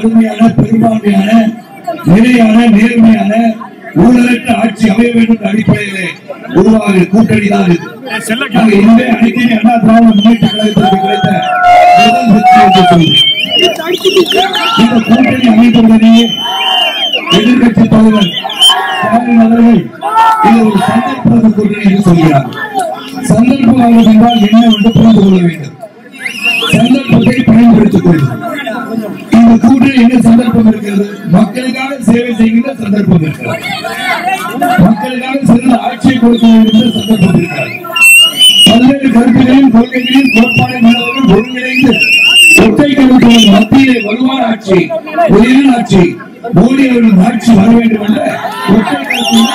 கடுமையான பெரும்பான்மையான நிலையான நேர்மையான ஊழலற்ற ஆட்சி அமைய வேண்டும் என்ற அடிப்படையிலே உருவாகிற கூட்டணி தான் இது நாங்க இனிமே அனைத்து இந்திய அண்ணா திராவிட முன்னேற்ற கழகத்திற்கு கிடைத்த முதல் வெற்றி என்று சொல்கிறேன் இந்த கூட்டணி அமைந்துள்ளதையே எதிர்கட்சி தலைவர் ஸ்டாலின் அவர்கள் இது ஒரு சந்தர்ப்ப கூட்டணி என்று சொல்கிறார் சந்தர்ப்பம் வாழ்வது என்றால் என்ன என்று புரிந்து கொள்ள வேண்டும் சந்தர்ப்பத்தை பயன்படுத்திக் கொள்ளும் இந்த கூட்டணி என்ன சந்தர்ப்பம் இருக்கிறது மக்களுக்காக சேவை செய்கின்ற சந்தர்ப்பம் இருக்கிறது மக்களுக்காக சிறந்த ஆட்சியை கொடுக்க வேண்டும் என்ற சந்தர்ப்பம் இருக்கிறது பல்வேறு கருத்துகளையும் கொள்கைகளையும் கோட்பாடு நிலவரம் ஒருங்கிணைந்து ஒற்றை கருத்துடன் மத்தியிலே வலுவான ஆட்சி உயர்ந்த ஆட்சி மோடி அவர்களின் ஆட்சி வர வேண்டும் என்ற ஒற்றை கருத்தில்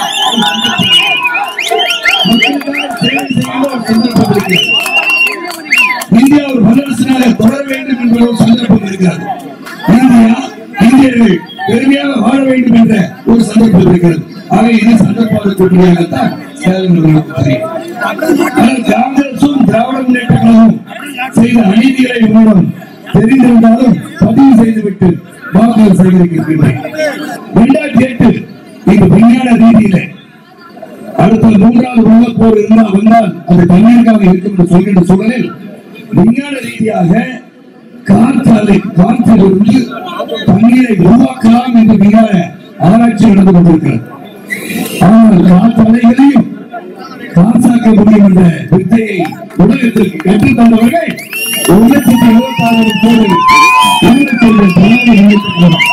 மக்களுக்காக சேவை செய்கின்ற ஒரு சந்தர்ப்பம் இருக்கிறது இந்தியா ஒரு வல்லரசனாக தொடர வேண்டும் என்ற ஒரு சந்தர்ப்பம் இருக்கிறது இந்தியா இந்தியர்கள் பெருமையாக வாழ வேண்டும் என்ற ஒரு சந்தர்ப்பம் இருக்கிறது ஆக இது சந்தர்ப்ப கூட்டணியாகத்தான் ஸ்டாலின் அவர்களுக்கு தெரியும் ஆனால் காங்கிரசும் திராவிட முன்னேற்ற கழகமும் செய்த அநீதிகளை மூலம் தெரிந்திருந்தாலும் பதிவு செய்துவிட்டு வாக்குகள் சேகரிக்கின்றனர் இரண்டாயிரத்தி எட்டு இது விஞ்ஞான ரீதியிலே அடுத்த மூன்றாவது உலகப் போர் இருந்தால் வந்தால் அது தண்ணீருக்காக இருக்கும் என்று சொல்கின்ற சூழலில் விஞ்ஞான ரீதியாக காற்றாலை காற்றிலிருந்து தண்ணீரை உருவாக்கலாம் என்று விஞ்ஞான ஆராய்ச்சி நடந்து கொண்டிருக்கிறது ஆனால் காற்றாலைகளையும் காசாக்க முடியும் என்ற வித்தையை உலகத்திற்கு கற்றுத் தந்தவர்கள் ஒரு லட்சத்தி இருபத்தி ஆறு கோடி இருபத்தி ஒன்று தலாவை நினைத்துக்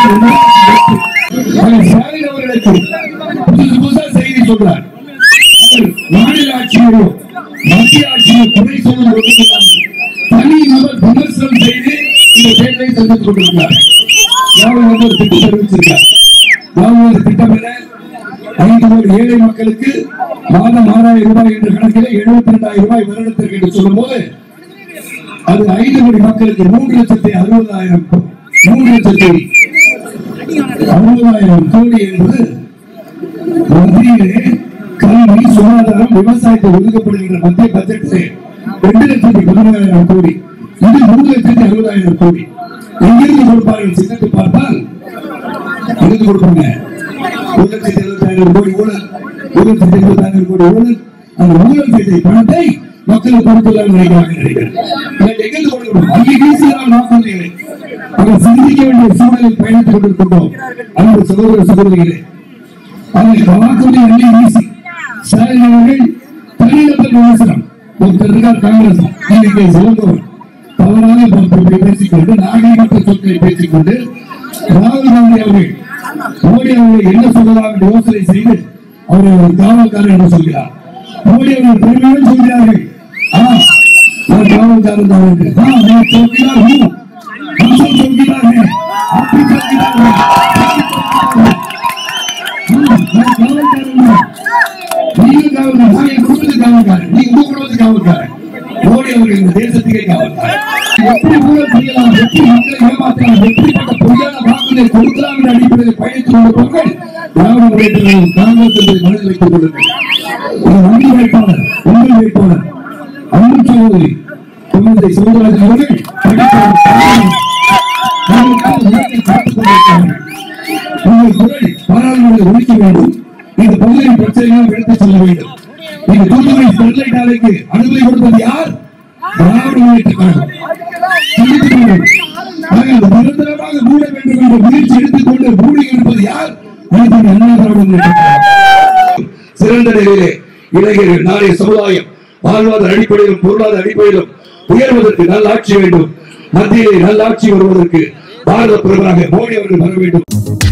ஸ்டாலின் அவர்களுக்கு புதுசு புதுசா செய்தி சொல்றார் அவர் மாநில ஆட்சியோ மத்திய ஆட்சியோ குறை சொல்லும் ஒன்றுமில்லாமல் தனி நபர் விமர்சனம் செய்து இந்த தேர்தலை சந்தித்துக் கொண்டிருக்கிறார் ராகுல் வந்து ஒரு திட்டம் அறிவிச்சிருக்கார் ராகுல் திட்டம் என்ன ஐந்து கோடி ஏழை மக்களுக்கு மாதம் ஆறாயிரம் ரூபாய் என்ற கணக்கில் எழுபத்தி ரெண்டாயிரம் ரூபாய் வருடத்திற்கு என்று சொல்லும் போது அது ஐந்து கோடி மக்களுக்கு மூன்று லட்சத்தி அறுபதாயிரம் மூன்று லட்சத்தி அறுபதாயிரம் கோடி என்பது மத்தியிலே கல்வி சுகாதாரம் விவசாயத்தை ஒதுக்கப்படுகின்ற மத்திய பட்ஜெட்டிலே ரெண்டு லட்சத்தி பதினாயிரம் கோடி இது மூணு லட்சத்தி அறுபதாயிரம் கோடி எங்கிருந்து கொடுப்பார்கள் சின்னத்து பார்த்தால் எங்கிருந்து கொடுப்பாங்க ஒரு லட்சத்தி எழுபத்தாயிரம் கோடி ஊழல் ஒரு லட்சத்தி எழுபத்தாயிரம் கோடி ஊழல் அந்த ஊழல் செய்த பணத்தை மக்களுக்கு கொடுத்துள்ளார் நினைக்கிறாங்க நினைக்கிறேன் இதை எங்கிருந்து கொடுக்கணும் அங்கே வீசுகிறார் வாக்குறுதிகளை அவர் சிந்திக்க வேண்டிய சூழலில் பயணித்துக் கொண்டிருக்கின்றோம் அன்பு சகோதர சகோதரிகளே அதை வாக்குறுதி அள்ளி வீசி ஸ்டாலின் அவர்கள் தனிநபர் விமர்சனம் ஒருத்தர் இருக்கார் காங்கிரஸ் இன்னைக்கு சிலம்பரம் தவறாக பே- பேசிக்கொண்டு நாகரிகமற்ற சொற்களை பேசிக்கொண்டு ராகுல் காந்தி அவர்கள் மோடி அவர்கள் என்ன சொல்லலாம் என்று யோசனை செய்து அவரை ஒரு காவல்காரர் என்று சொல்கிறார் மோடி அவர்கள் பெருமையோடு சொல்கிறார்கள் ஆ நான் காவல்காரன் தான் என்று ஆ நான் சொல்கிறார் ஹூ हम सब चौकीदार हैं आप भी चौकीदार हैं हाँ, मैं காவல்காரன் தான். நீங்க காவல்காரன் நான் என் குடும்பத்துக்கு காவல்காரன் நீ உங்க குடும்பத்துக்கு காவல்காரன் மோடி அவர்கள் இந்த தேசத்துக்கே காவல்காரன் எப்படி ஊழல் செய்யலாம் எப்படி மக்களை ஏமாற்றலாம் எப்படிப்பட்ட பொய்யான வாக்குகளை கொடுக்கலாம் என்ற அடிப்படையில் பயணித்துக் கொண்டிருப்பவர்கள் திராவிட முன்னேற்ற கழகம் காங்கிரஸ் என்பதை மனதில் வைத்துக் கொள்ளுங்கள் ஒரு நம்பி வேட்பாளர் உங்கள் வேட்பாளர் அன்பு சகோதரி குழந்தை சோதராஜன் அவர்கள் படித்தவர் நமக்காக உலகை காத்துக் கொண்டிருக்கிறார்கள் உங்கள் குரல் பாராளுமன்றத்தை ஒழிக்க வேண்டும் இந்த பகுதியின் பிரச்சனைகள் எடுத்துச் செல்ல வேண்டும் இந்த தூத்துக்குடி ஸ்டெர்லைட் ஆலைக்கு அனுமதி கொடுத்தது யார் திராவிட முன்னேற்ற கழகம் சிந்தித்துக் கொள்ளும். ஆக அது நிரந்தரமாக மூட வேண்டும் என்ற முயற்சி எடுத்துக்கொண்டு மூடி இருப்பது யார் அனைத்து அண்ணா திராவிட முன்னேற்ற கழகம் சிறந்த நிலையிலே இளைஞர்கள் நாளைய சமுதாயம் வாழ்வாதார அடிப்படையிலும் பொருளாதார அடிப்படையிலும் உயர்வதற்கு நல்ல ஆட்சி வேண்டும் மத்தியிலே நல்ல ஆட்சி வருவதற்கு பாரத பிரதமராக மோடி அவர்கள் வர வேண்டும்